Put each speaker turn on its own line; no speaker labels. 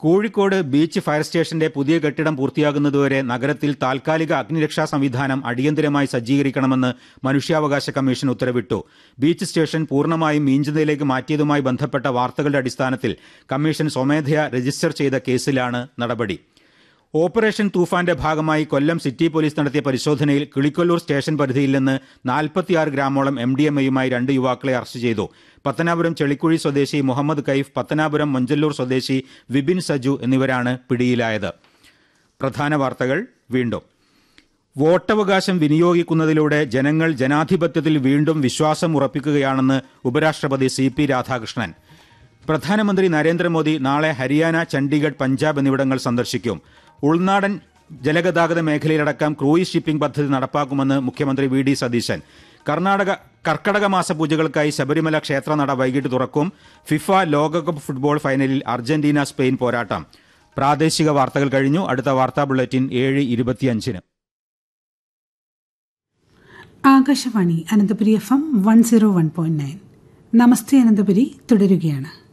Kozhikode beach fire സ്റ്റേഷന്റെ പുതിയ കെട്ടിടം പൂർത്തിയാകുന്നതുവരെ നഗരത്തിൽ താൽക്കാലിക അഗ്നിരക്ഷാ സംവിധാനം അടിയന്തരമായി സജ്ജീകരിക്കണമെന്ന് മനുഷ്യാവകാശ കമ്മീഷൻ ഉത്തരവിട്ടു ബീച്ച് സ്റ്റേഷൻ പൂർണ്ണമായും മീഞ്ചതയിലേക്ക് മാറ്റിയതുമായി ബന്ധപ്പെട്ട വാർത്തകളുടെ അടിസ്ഥാനത്തിൽ കമ്മീഷൻ സ്വമേധയാ രജിസ്റ്റർ ചെയ്ത കേസിലാണ് നടപടി ഓപ്പറേഷൻ തൂഫാന്റെ ഭാഗമായി കൊല്ലം സിറ്റി പോലീസ് നടത്തിയ പരിശോധനയിൽ കിളിക്കൊല്ലൂർ സ്റ്റേഷൻ പരിധിയിൽ നിന്ന് നാൽപ്പത്തിയാറ് ഗ്രാമോളം എം ഡി എം എയുമായി രണ്ട് യുവാക്കളെ അറസ്റ്റ് ചെയ്തു പത്തനാപുരം ചെളിക്കുഴി സ്വദേശി മുഹമ്മദ് കൈഫ് പത്തനാപുരം മൊഞ്ചല്ലൂർ സ്വദേശി വിപിൻ സജു എന്നിവരാണ് പിടിയിലായത് പ്രധാന വാർത്തകൾ വീണ്ടും വോട്ടവകാശം വിനിയോഗിക്കുന്നതിലൂടെ ജനങ്ങൾ ജനാധിപത്യത്തിൽ വീണ്ടും വിശ്വാസം ഉറപ്പിക്കുകയാണെന്ന് ഉപരാഷ്ട്രപതി സി പി രാധാകൃഷ്ണൻ പ്രധാനമന്ത്രി നരേന്ദ്രമോദി നാളെ ഹരിയാന ചണ്ഡീഗഡ് പഞ്ചാബ് എന്നിവിടങ്ങൾ സന്ദർശിക്കും ഉൾനാടൻ ജലഗതാഗത മേഖലയിലടക്കം ക്രൂയിസ് ഷിപ്പിംഗ് പദ്ധതി നടപ്പാക്കുമെന്ന് മുഖ്യമന്ത്രി വി ഡി സതീശൻ കർണാടക കർക്കടക മാസ പൂജകൾക്കായി ശബരിമല ക്ഷേത്രനട വൈകിട്ട് തുറക്കും ഫിഫ ലോകകപ്പ് ഫുട്ബോൾ ഫൈനലിൽ അർജന്റീന സ്പെയിൻ പോരാട്ടം പ്രാദേശിക വാർത്തകൾ കഴിഞ്ഞു അടുത്ത വാർത്താ ബുള്ളറ്റിൻ ഏഴ് ഇരുപത്തിയഞ്ചിന്
Akashvani Ananthapuri F M one zero one point nine നമസ്തേ അനന്തപുരി തുടരുകയാണ്